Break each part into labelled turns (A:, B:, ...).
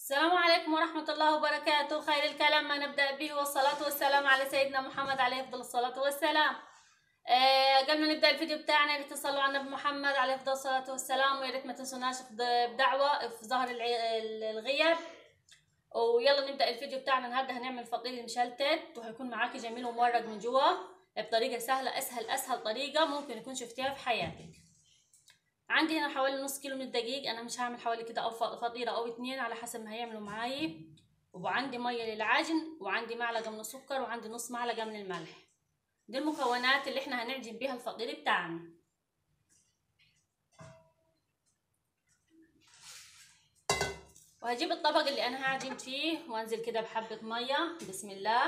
A: السلام عليكم ورحمة الله وبركاته خير الكلام ما نبدأ به والصلاة والسلام على سيدنا محمد عليه أفضل الصلاة والسلام آه قبل ما نبدأ الفيديو بتاعنا يا ريت تصلوا على النبي محمد عليه أفضل الصلاة والسلام ويا ريت ما تنسوناش بدعوة في ظهر العي- الغياب ويلا نبدأ الفيديو بتاعنا النهارده هنعمل فطير مشلتت وهيكون معاكي جميل ومورق من جوا بطريقة سهلة أسهل أسهل طريقة ممكن يكون شفتيها في حياتك عندي هنا حوالي نص كيلو من الدقيق انا مش هعمل حوالي كده او فطيره او اتنين على حسب ما هيعملوا معايا وعندي ميه للعجن وعندي معلقه من السكر وعندي نص معلقه من الملح دي المكونات اللي احنا هنعجن بيها الفطير بتاعنا وهجيب الطبق اللي انا هعجن فيه وانزل كده بحبه ميه بسم الله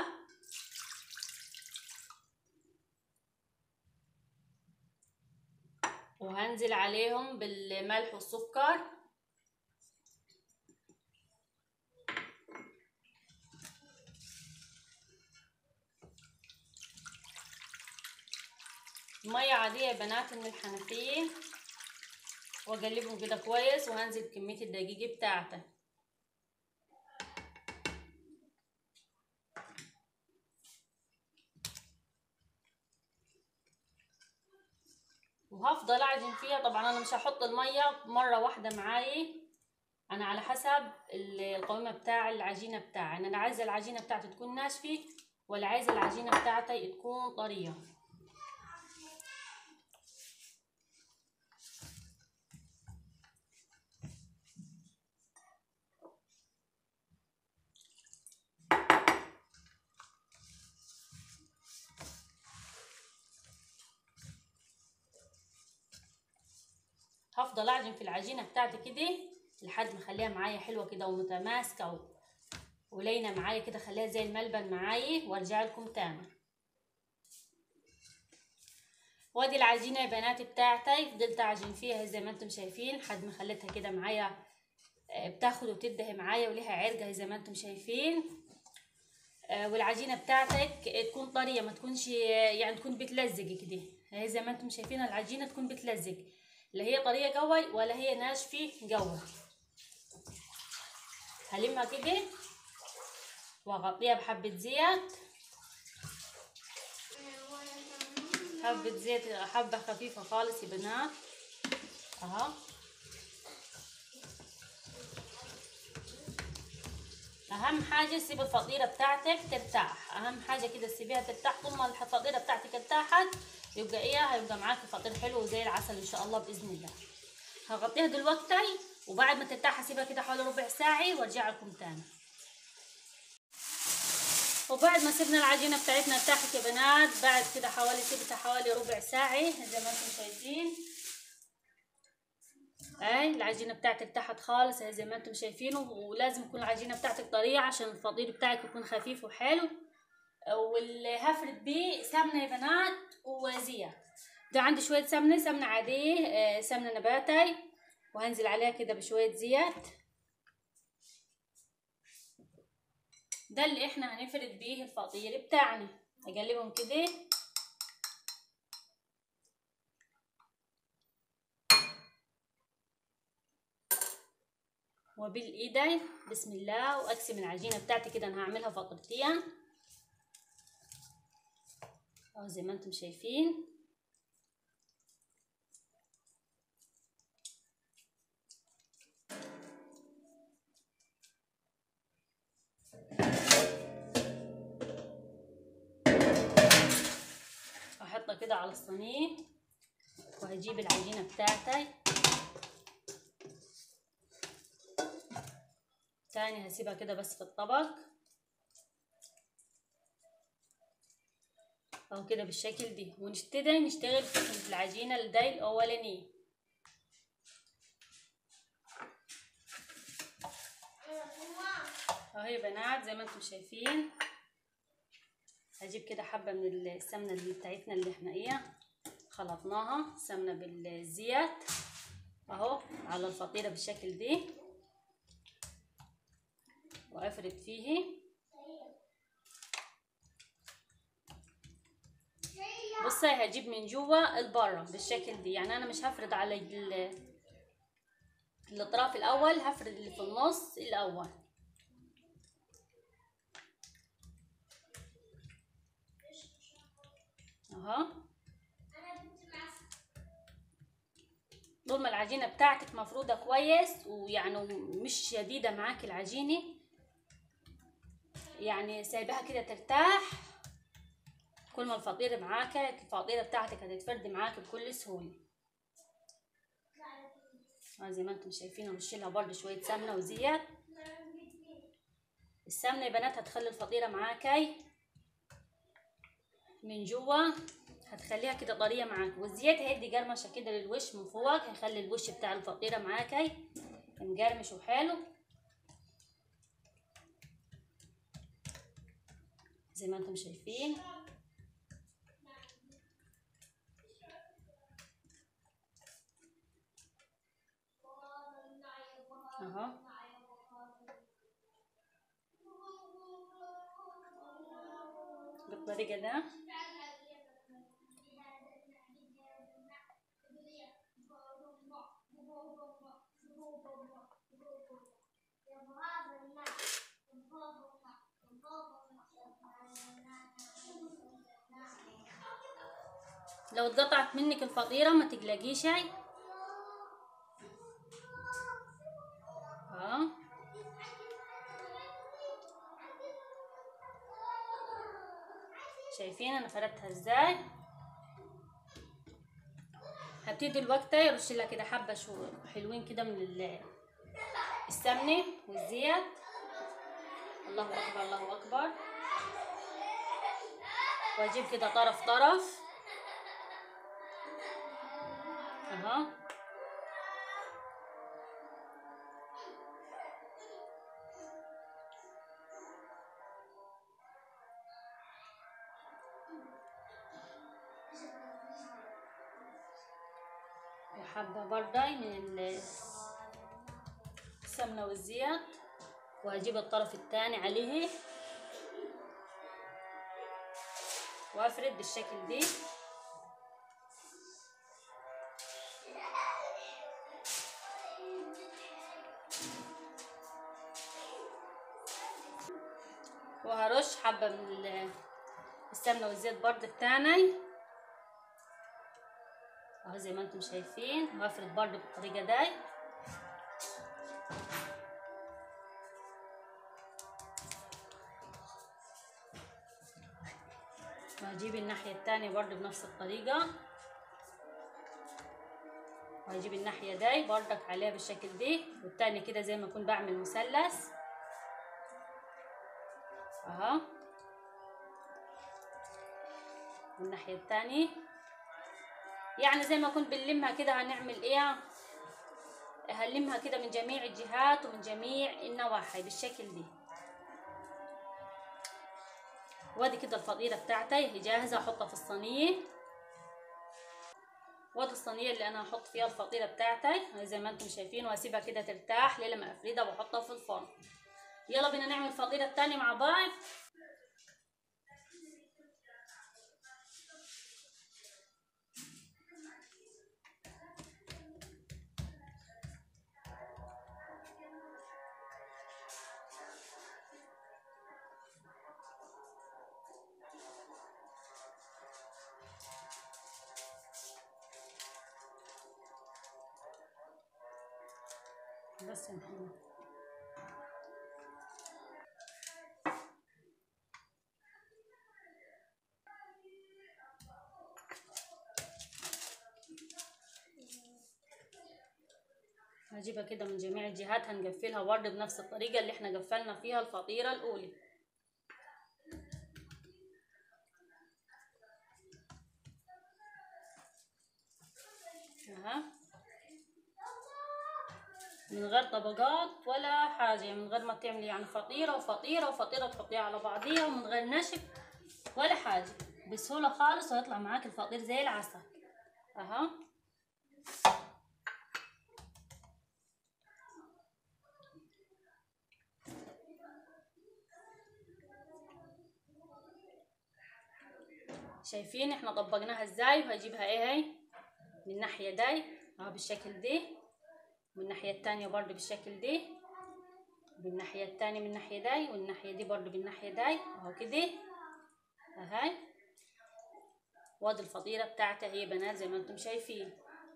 A: وهنزل عليهم بالملح والسكر مية عادية يا بنات من الحنفية واقلبهم كده كويس وهنزل بكمية الدقيق بتاعته وهفضل اعجن فيها طبعا انا مش هحط الميه مره واحده معايا انا على حسب القوامه بتاع العجينه بتاعي انا عايزه العجينه بتاعتي تكون ناشفه ولا عايزه العجينه بتاعتي تكون طريه هفضل اعجن في العجينه بتاعتي كده لحد ما اخليها معايا حلوه كده ومتماسكه و... ولينه معايا كده خليها زي الملبن معايا وارجع لكم تاني وادي العجينه يا بنات بتاعتي فضلت اعجن فيها زي ما انتم شايفين لحد ما خليتها كده معايا بتاخد وتدهي معايا وليها عرقه زي ما انتم شايفين والعجينه بتاعتك تكون طريه ما تكونش يعني تكون بتلزق كده هي زي ما انتم شايفين العجينه تكون بتلزق لا هي طريه قوي ولا هي ناشفه قوي هلمها كده واغطيها بحبه زيت حبه زيت حبه خفيفه خالص يا بنات اهو اهم حاجه سيب الفطيره بتاعتك ترتاح اهم حاجه كده سيبيها ترتاح طول ما الفطيره بتاعتك ارتاحت يبقى ايه هيبقى معاكي فطير حلو وزي العسل ان شاء الله باذن الله هغطيها دلوقتي وبعد ما ترتاح هسيبها كده حوالي ربع ساعه وارجع لكم تاني وبعد ما سيبنا العجينه بتاعتنا ارتاحت يا بنات بعد كده حوالي سيبتها حوالي ربع ساعه زي ما انتم شايفين اي العجينه بتاعتي ارتاحت خالص زي ما انتم شايفين ولازم يكون العجينه بتاعتك طريه عشان الفطير بتاعك يكون خفيف وحلو واللي هفرد بيه سمنه يا بنات وزيت ده عندي شويه سمنه سمنه عاديه سمنه نباتي وهنزل عليها كده بشويه زيت ده اللي احنا هنفرد بيه الفطير بتاعنا اقلبهم كده وبالايدين بسم الله واقسم العجينه بتاعتي كده انا هعملها فطرتين اهو زي ما انتم شايفين احطها كده على الصينيه وهجيب العجينه بتاعتي تاني هسيبها كده بس في الطبق اهو كده بالشكل دي ونبتدي نشتغل في العجينه الداي الاولانيه اهو يا بنات زي ما انتم شايفين هجيب كده حبه من السمنه اللي بتاعتنا اللي احنا ايه خلطناها سمنه بالزيت اهو على الفطيره بالشكل دي وافرد فيه بصي هجيب من جوا البره بالشكل دي يعني انا مش هفرد على ال- الاطراف الاول هفرد اللي في النص الاول اهو طول ما العجينة بتاعتك مفرودة كويس ويعني مش شديدة معاك العجينة يعني سايباها كده ترتاح كل ما الفطيرة معاك الفطيرة بتاعتك هتتفرد معاك بكل سهولة آه زي ما انتم شايفين نرشلها برضه شوية سمنة وزيت السمنة يا بنات هتخلي الفطيرة معاكي من جوا هتخليها كده طريه معاك والزيت هيدي قرمشه كده للوش من فوق هيخلي الوش بتاع الفطيره معاكي مقرمش وحلو زي ما انتم شايفين اهو بالطريقه ده لو اتقطعت منك الفطيرة ما تقلقيش اه شايفين انا فردتها ازاي هبتدي دلوقتي ارش لها كده حبه شو حلوين كده من ال- السمنه والزيت الله اكبر الله اكبر واجيب كده طرف طرف اها وحبة برداي من ال- السمنة والزيت وهجيب الطرف الثاني عليه وافرد بالشكل دي وهرش حبة من ال- السمنة والزيت برضه التاني اهو زي ما انتم شايفين وهفرد برضه بالطريقة دي وهجيب الناحية التانية برضه بنفس الطريقة وهجيب الناحية دي برضك عليها بالشكل دي والتاني كده زي ما اكون بعمل مثلث اهو والناحية التانية يعني زي ما كنت بنلمها كده هنعمل ايه هنلمها كده من جميع الجهات ومن جميع النواحي بالشكل دي وادي كده الفطيرة بتاعتي هي جاهزة احطها في الصينية وادي الصينية اللي انا هحط فيها الفطيرة بتاعتي زي ما انتم شايفين واسيبها كده ترتاح لما افردها واحطها في الفرن يلا بينا نعمل الفطيرة التانية مع بعض بس يا محمد هجيبها كده من جميع الجهات هنقفلها برضه بنفس الطريقة اللي احنا قفلنا فيها الفطيرة الأولى اها من غير طبقات ولا حاجة يعني من غير ما تعملي يعني فطيرة وفطيرة وفطيرة تحطيها على بعضيها ومن غير نشف ولا حاجة بسهولة خالص ويطلع معاك الفطير زي العسل اها شايفين احنا طبقناها ازاي وهجيبها ايه هي من الناحية دي اهو بالشكل دي من الناحية التانية برضو بالشكل دي بالناحية التانية من الناحية دي والناحية دي برضو بالناحية دي اهو كده اهي وادي الفطيرة بتاعتها هي بنات زي ما انتم شايفين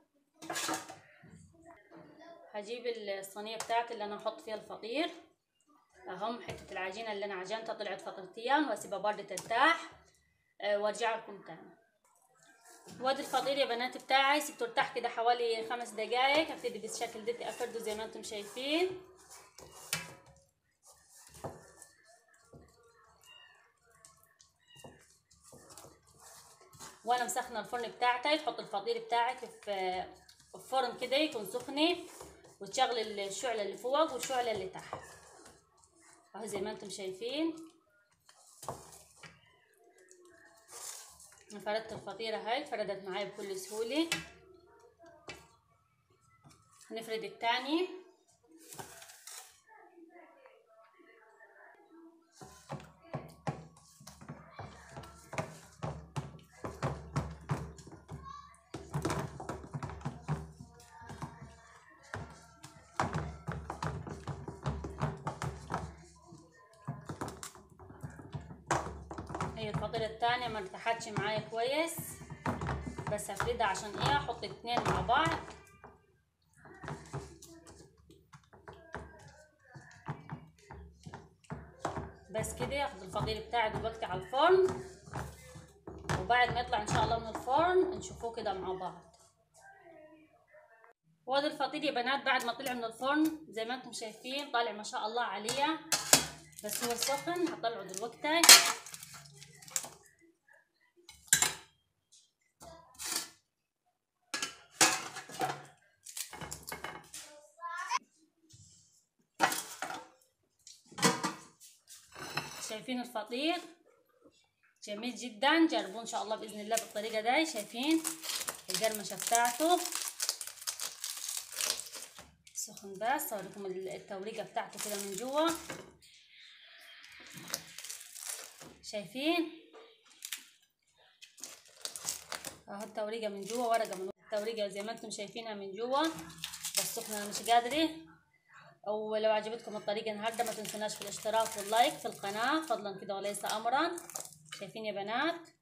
A: هجيب الصينية بتاعتي اللي انا هحط فيها الفطير اهم حتة العجينة اللي انا عجنتها طلعت فطرتين واسيبها برضه ترتاح أه وارجع لكم تاني وادي الفطير يا بنات بتاعي سبته ارتاح كده حوالي خمس دقايق هبتدي بالشكل ده افرده زي ما انتم شايفين وانا مسخنه الفرن بتاعتي تحط الفطير بتاعك في في فرن كده يكون سخن وتشغل الشعله اللي فوق والشعله اللي تحت اهو زي ما انتم شايفين فردت الفطيرة هاي فردت معايا بكل سهولة نفرد التاني هي الفطيرة التانية ما ارتاحتش معايا كويس بس هفردها عشان ايه احط اتنين مع بعض بس كده اخد الفطير بتاعي دلوقتي على الفرن وبعد ما يطلع ان شاء الله من الفرن نشوفوه كده مع بعض وادي الفطير يا بنات بعد ما طلع من الفرن زي ما انتم شايفين طالع ما شاء الله عليه بس هو سخن هطلعه دلوقتي شايفين الفطير جميل جدا جربوه ان شاء الله باذن الله بالطريقه دي شايفين القرمشه بتاعته سخن بس اوريكم التوريقه بتاعته كده من جوا شايفين اهو التوريقه من جوا ورقه من التوريقه زي ما انتم شايفينها من جوا بس سخنه انا مش قادره ولو عجبتكم الطريقة النهاردة ما تنسوناش في الاشتراك واللايك في القناة فضلا كده وليس أمرا شايفين يا بنات